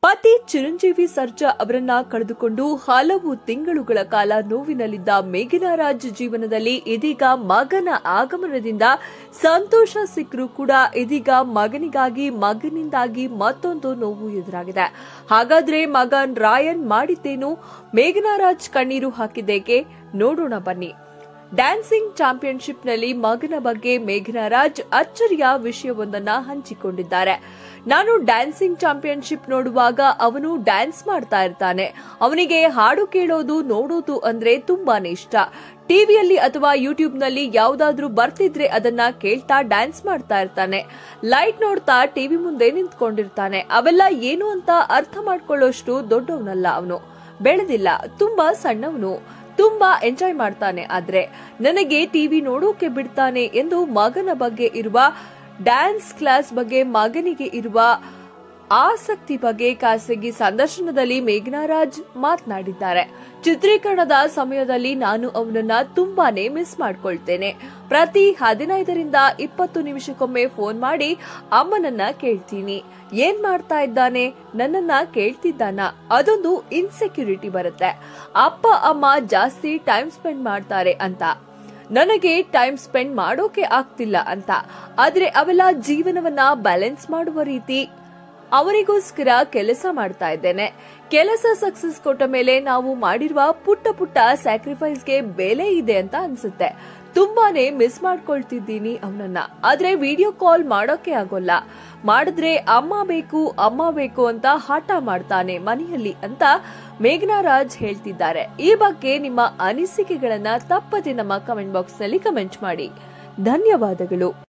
ಪತಿ ಚಿರಂಜೀವಿ ಸರ್ಜಾ ಅವರನ್ನ ಕಳೆದುಕೊಂಡು ಹಲವು ತಿಂಗಳುಗಳ ಕಾಲ ನೋವಿನಲ್ಲಿದ್ದ ಮೇಘನಾ ರಾಜ್ ಜೀವನದಲ್ಲಿ ಇದೀಗ ಮಗನ ಆಗಮನದಿಂದ ಸಂತೋಷ ಸಿಕ್ಕರೂ ಕೂಡ ಇದೀಗ ಮಗನಿಗಾಗಿ ಮಗನಿಂದಾಗಿ ಮತ್ತೊಂದು ನೋವು ಎದುರಾಗಿದೆ ಹಾಗಾದ್ರೆ ಮಗನ್ ರಾಯನ್ ಮಾಡಿದ್ದೇನು ಮೇಘನಾ ರಾಜ್ ಕಣ್ಣೀರು ಹಾಕಿದ್ದೇಕೆ ನೋಡೋಣ ಬನ್ನಿ ಡ್ಯಾನ್ಸಿಂಗ್ ಚಾಂಪಿಯನ್ಶಿಪ್ನಲ್ಲಿ ಮಗನ ಬಗ್ಗೆ ಮೇಘನಾ ರಾಜ್ ಅಚ್ಚರಿಯ ವಿಷಯವೊಂದನ್ನ ಹಂಚಿಕೊಂಡಿದ್ದಾರೆ ನಾನು ಡ್ಯಾನ್ಸಿಂಗ್ ಚಾಂಪಿಯನ್ಶಿಪ್ ನೋಡುವಾಗ ಅವನು ಡ್ಯಾನ್ಸ್ ಮಾಡ್ತಾ ಇರ್ತಾನೆ ಅವನಿಗೆ ಹಾಡು ಕೇಳೋದು ನೋಡೋದು ಅಂದ್ರೆ ತುಂಬಾನೇ ಇಷ್ಟ ಟಿವಿಯಲ್ಲಿ ಅಥವಾ ಯೂಟ್ಯೂಬ್ನಲ್ಲಿ ಯಾವ್ದಾದ್ರೂ ಬರ್ತಿದ್ರೆ ಅದನ್ನ ಕೇಳ್ತಾ ಡ್ಯಾನ್ಸ್ ಮಾಡ್ತಾ ಇರ್ತಾನೆ ಲೈಟ್ ನೋಡ್ತಾ ಟಿವಿ ಮುಂದೆ ನಿಂತ್ಕೊಂಡಿರ್ತಾನೆ ಅವೆಲ್ಲ ಏನು ಅಂತ ಅರ್ಥ ಮಾಡ್ಕೊಳ್ಳೋಷ್ಟು ದೊಡ್ಡವನಲ್ಲ ಅವನು ಬೆಳೆದಿಲ್ಲ ತುಂಬಾ ಸಣ್ಣವನು ತುಂಬಾ ಎಂಜಾಯ್ ಮಾಡ್ತಾನೆ ಆದ್ರೆ ನನಗೆ ಟಿವಿ ನೋಡೋಕೆ ಬಿಡ್ತಾನೆ ಎಂದು ಮಗನ ಬಗ್ಗೆ ಇರುವ ಡ್ಯಾನ್ಸ್ ಕ್ಲಾಸ್ ಬಗ್ಗೆ ಮಗನಿಗೆ ಇರುವ ಆಸಕ್ತಿ ಬಗ್ಗೆ ಖಾಸಗಿ ಸಂದರ್ಶನದಲ್ಲಿ ಮೇಘನಾ ರಾಜ್ ಮಾತನಾಡಿದ್ದಾರೆ ಚಿತ್ರೀಕರಣದ ಸಮಯದಲ್ಲಿ ನಾನು ಅವನನ್ನ ತುಂಬಾನೇ ಮಿಸ್ ಮಾಡ್ಕೊಳ್ತೇನೆ ಪ್ರತಿ ಹದಿನೈದರಿಂದ ಇಪ್ಪತ್ತು ನಿಮಿಷಕ್ಕೊಮ್ಮೆ ಫೋನ್ ಮಾಡಿ ಅಮ್ಮನನ್ನ ಕೇಳ್ತೀನಿ ಏನ್ ಮಾಡ್ತಾ ಇದ್ದಾನೆ ನನ್ನನ್ನ ಕೇಳ್ತಿದ್ದಾನ ಅದೊಂದು ಇನ್ಸೆಕ್ಯೂರಿಟಿ ಬರುತ್ತೆ ಅಪ್ಪ ಅಮ್ಮ ಜಾಸ್ತಿ ಟೈಮ್ ಸ್ಪೆಂಡ್ ಮಾಡ್ತಾರೆ ಅಂತ ನನಗೆ ಟೈಮ್ ಸ್ಪೆಂಡ್ ಮಾಡೋಕೆ ಆಗ್ತಿಲ್ಲ ಅಂತ ಆದ್ರೆ ಅವೆಲ್ಲ ಜೀವನವನ್ನ ಬ್ಯಾಲೆನ್ಸ್ ಮಾಡುವ ರೀತಿ ಅವರಿಗೋಸ್ಕರ ಕೆಲಸ ಮಾಡ್ತಾ ಇದ್ದೇನೆ ಕೆಲಸ ಸಕ್ಸಸ್ ಕೊಟ್ಟ ಮೇಲೆ ನಾವು ಮಾಡಿರುವ ಪುಟ್ಟ ಪುಟ್ಟ ಸ್ಯಾಕ್ರಿಫೈಸ್ಗೆ ಬೆಲೆ ಇದೆ ಅಂತ ಅನ್ಸುತ್ತೆ ತುಂಬಾನೇ ಮಿಸ್ ಮಾಡ್ಕೊಳ್ತಿದ್ದೀನಿ ಅವನನ್ನ ಆದ್ರೆ ವಿಡಿಯೋ ಕಾಲ್ ಮಾಡೋಕೆ ಆಗೋಲ್ಲ ಮಾಡಿದ್ರೆ ಅಮ್ಮ ಬೇಕು ಅಮ್ಮ ಬೇಕು ಅಂತ ಹಠ ಮಾಡ್ತಾನೆ ಮನೆಯಲ್ಲಿ ಅಂತ ಮೇಘನಾ ರಾಜ್ ಹೇಳ್ತಿದ್ದಾರೆ ಈ ಬಗ್ಗೆ ನಿಮ್ಮ ಅನಿಸಿಕೆಗಳನ್ನ ತಪ್ಪದೆ ನಮ್ಮ ಕಮೆಂಟ್ ಬಾಕ್ಸ್ ನಲ್ಲಿ ಕಮೆಂಟ್ ಮಾಡಿ ಧನ್ಯವಾದಗಳು